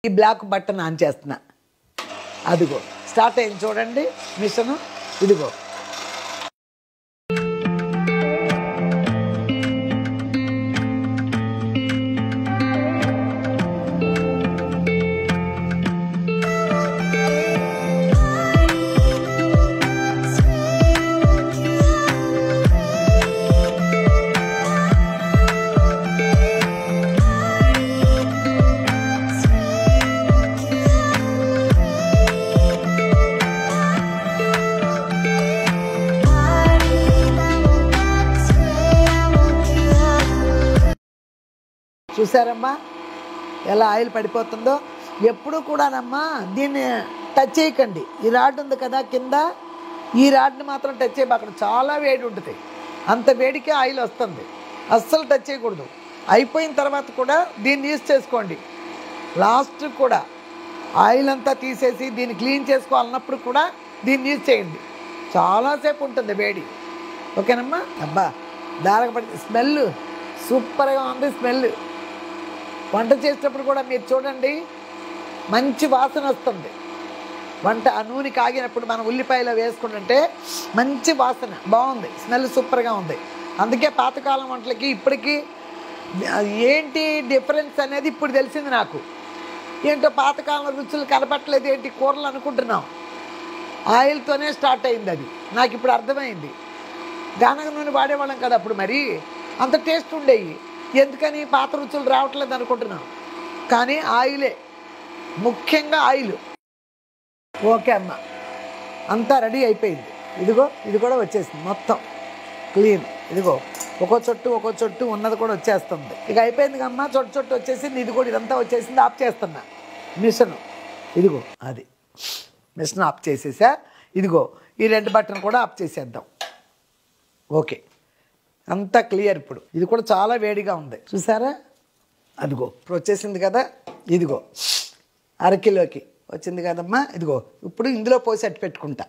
ఈ black button on చేస్తున్నా అదిగో స్టార్ట్ అయింది చూడండి మిషన్ ఇదిగో చూసారమ్మా ఎలా ఆయిల్ పడిపోతుందో ఎప్పుడు కూడానమ్మా దీన్ని టచ్ చేయకండి ఈ రాడ్ ఉంది కదా కింద ఈ రాడ్ని మాత్రం టచ్ చేయబో అక్కడ చాలా వేడి ఉంటుంది అంత వేడికే ఆయిల్ వస్తుంది అస్సలు టచ్ చేయకూడదు అయిపోయిన తర్వాత కూడా దీన్ని యూజ్ చేసుకోండి లాస్ట్ కూడా ఆయిల్ అంతా తీసేసి దీన్ని క్లీన్ చేసుకోవాలన్నప్పుడు కూడా దీన్ని యూజ్ చేయండి చాలాసేపు ఉంటుంది వేడి ఓకేనమ్మా అబ్బా దారగపడి స్మెల్ సూపర్గా ఉంది స్మెల్ వంట చేసేటప్పుడు కూడా మీరు చూడండి మంచి వాసన వస్తుంది వంట ఆ నూనె కాగినప్పుడు మనం ఉల్లిపాయలు వేసుకుంటుంటే మంచి వాసన బాగుంది స్మెల్ సూపర్గా ఉంది అందుకే పాతకాలం వంటలకి ఇప్పటికీ ఏంటి డిఫరెన్స్ అనేది ఇప్పుడు తెలిసింది నాకు ఏంటో పాతకాలం రుచులు కనపట్లేదు ఏంటి కూరలు అనుకుంటున్నాం ఆయిల్తోనే స్టార్ట్ అయింది అది నాకు ఇప్పుడు అర్థమైంది గానగ నూనె వాడేవాళ్ళం కదా అప్పుడు మరి అంత టేస్ట్ ఉండేవి ఎందుకని పాత రుచులు రావట్లేదు అనుకుంటున్నాం కానీ ఆయిలే ముఖ్యంగా ఆయిల్ ఓకే అమ్మ అంతా రెడీ అయిపోయింది ఇదిగో ఇది కూడా వచ్చేసింది మొత్తం క్లీన్ ఇదిగో ఒక్కో చొట్టు ఒక్కో చొట్టు ఉన్నది కూడా వచ్చేస్తుంది ఇక అయిపోయింది అమ్మ చొట్టు చొట్టు వచ్చేసింది ఇది కూడా ఇదంతా వచ్చేసింది ఆఫ్ చేస్తున్నా మిషన్ ఇదిగో అది మిషన్ ఆఫ్ చేసేసా ఇదిగో ఈ రెడ్ బటన్ కూడా ఆఫ్ చేసేద్దాం ఓకే అంతా క్లియర్ ఇప్పుడు ఇది కూడా చాలా వేడిగా ఉంది చూసారా అదిగో ఇప్పుడు వచ్చేసింది కదా ఇదిగో అరకిలోకి వచ్చింది కదమ్మా ఇదిగో ఇప్పుడు ఇందులో పోసి అట్టు పెట్టుకుంటా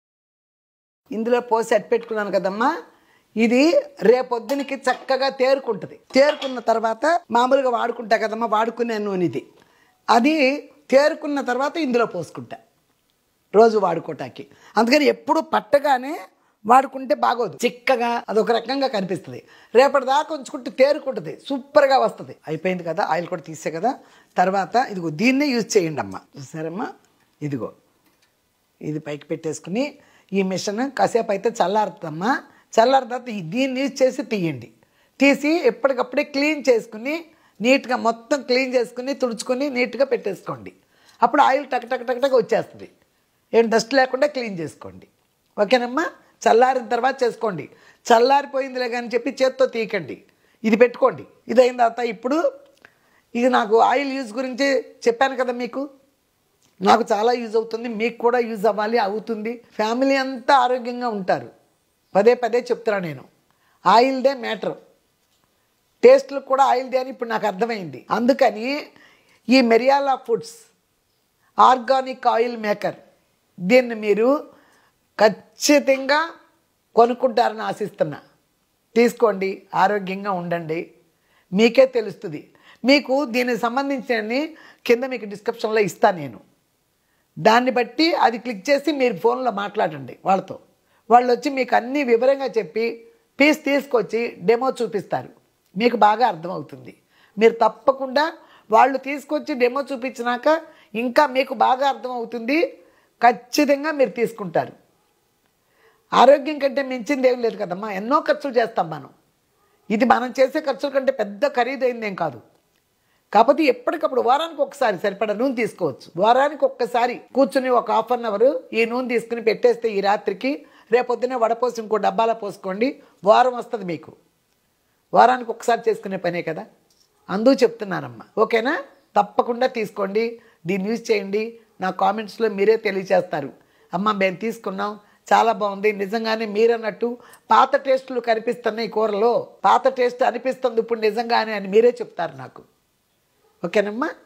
ఇందులో పోసి అట్టు పెట్టుకున్నాను కదమ్మా ఇది రేపొద్దునికి చక్కగా తేరుకుంటుంది తేరుకున్న తర్వాత మామూలుగా వాడుకుంటా కదమ్మా వాడుకునే నూనె ఇది అది తేరుకున్న తర్వాత ఇందులో పోసుకుంటా రోజు వాడుకోవటానికి అందుకని ఎప్పుడు పట్టగానే వాడుకుంటే బాగోదు చిక్కగా అదొక రకంగా కనిపిస్తుంది రేపటి దాకా ఉంచుకుంటే తేరుకుంటుంది సూపర్గా వస్తుంది అయిపోయింది కదా ఆయిల్ కూడా తీసే కదా తర్వాత ఇదిగో దీన్నే యూజ్ చేయండి అమ్మ చూసారమ్మా ఇదిగో ఇది పైకి పెట్టేసుకుని ఈ మిషన్ కాసేపు అయితే చల్లారుతుందమ్మా చల్లారిన తర్వాత ఈ- దీన్ని యూజ్ చేసి తీయండి తీసి ఎప్పటికప్పుడే క్లీన్ చేసుకుని నీట్గా మొత్తం క్లీన్ చేసుకుని తుడుచుకొని నీట్గా పెట్టేసుకోండి అప్పుడు ఆయిల్ టక్ టక్ టక్ టక్ వచ్చేస్తుంది ఏం డస్ట్ లేకుండా క్లీన్ చేసుకోండి ఓకేనమ్మా చల్లారిన తర్వాత చేసుకోండి చల్లారిపోయిందిలే కానీ చెప్పి చేత్తో తీయకండి ఇది పెట్టుకోండి ఇది అయిన తర్వాత ఇప్పుడు ఇది నాకు ఆయిల్ యూజ్ గురించి చెప్పాను కదా మీకు నాకు చాలా యూజ్ అవుతుంది మీకు కూడా యూజ్ అవ్వాలి అవుతుంది ఫ్యామిలీ అంతా ఆరోగ్యంగా ఉంటారు పదే పదే చెప్తున్నా నేను ఆయిల్దే మ్యాటర్ టేస్ట్లు కూడా ఆయిల్దే అని ఇప్పుడు నాకు అర్థమైంది అందుకని ఈ Meriyala foods organic oil maker దీన్ని మీరు ఖచ్చితంగా కొనుక్కుంటారని ఆశిస్తున్నా తీసుకోండి ఆరోగ్యంగా ఉండండి మీకే తెలుస్తుంది మీకు దీనికి సంబంధించిన కింద మీకు డిస్క్రిప్షన్లో ఇస్తాను నేను దాన్ని బట్టి అది క్లిక్ చేసి మీరు ఫోన్లో మాట్లాడండి వాళ్ళతో వాళ్ళు వచ్చి మీకు అన్ని వివరంగా చెప్పి పీస్ తీసుకొచ్చి డెమో చూపిస్తారు మీకు బాగా అర్థమవుతుంది మీరు తప్పకుండా వాళ్ళు తీసుకొచ్చి డెమో చూపించినాక ఇంకా మీకు బాగా అర్థమవుతుంది ఖచ్చితంగా మీరు తీసుకుంటారు ఆరోగ్యం కంటే మించింది ఏం లేదు కదమ్మా ఎన్నో ఖర్చులు చేస్తాం మనం ఇది మనం చేసే ఖర్చుల కంటే పెద్ద ఖరీదైందేం కాదు కాకపోతే ఎప్పటికప్పుడు వారానికి ఒకసారి సరిపడా నూనె తీసుకోవచ్చు వారానికి ఒక్కసారి కూర్చుని ఒక హాఫ్ అన్ అవర్ ఈ నూనె తీసుకుని పెట్టేస్తే ఈ రాత్రికి రేపొద్దునే వడపోసి ఇంకో డబ్బాలో పోసుకోండి వారం వస్తుంది మీకు వారానికి ఒకసారి చేసుకునే పనే కదా అందుకు చెప్తున్నానమ్మా ఓకేనా తప్పకుండా తీసుకోండి దీన్ని యూజ్ చేయండి నా కామెంట్స్లో మీరే తెలియచేస్తారు అమ్మ మేము తీసుకున్నాం చాలా బాగుంది నిజంగానే మీరన్నట్టు పాత టేస్టులు కనిపిస్తున్నాయి కూరలో పాత టేస్ట్ అనిపిస్తుంది ఇప్పుడు నిజంగానే అని మీరే చెప్తారు నాకు ఓకేనమ్మా